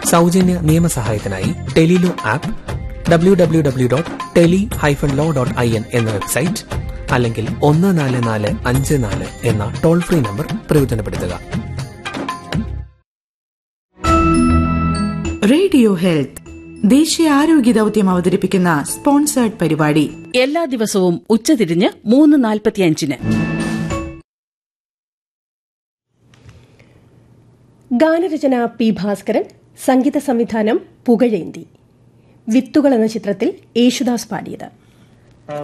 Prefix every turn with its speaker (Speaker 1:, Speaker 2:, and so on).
Speaker 1: സൗജന്യ നിയമസഹായത്തിനായി tele law app W W W dot tele hyphen law dot I N എന്ന website അല്ലെങ്കിൽ ഒന്ന് നാല് നാല് അഞ്ച് നാല് എന്ന ടോൾ ഫ്രീ നമ്പർ പ്രയോജനപ്പെടുത്തുക
Speaker 2: റേഡിയോ ഹെൽത്ത് ദേശീയ ആരോഗ്യ ദൗത്യം അവതരിപ്പിക്കുന്ന സ്പോൺസേർഡ് പരിപാടി
Speaker 3: എല്ലാ ദിവസവും ഉച്ചതിരിഞ്ഞ് മൂന്ന് നാൽപ്പത്തിയഞ്ചിന്
Speaker 4: ഗാനരചന പി ഭാസ്കരൻ സംഗീത സംവിധാനം പുകഴേന്തി വിത്തുകൾ എന്ന ചിത്രത്തിൽ യേശുദാസ് പാടിയത്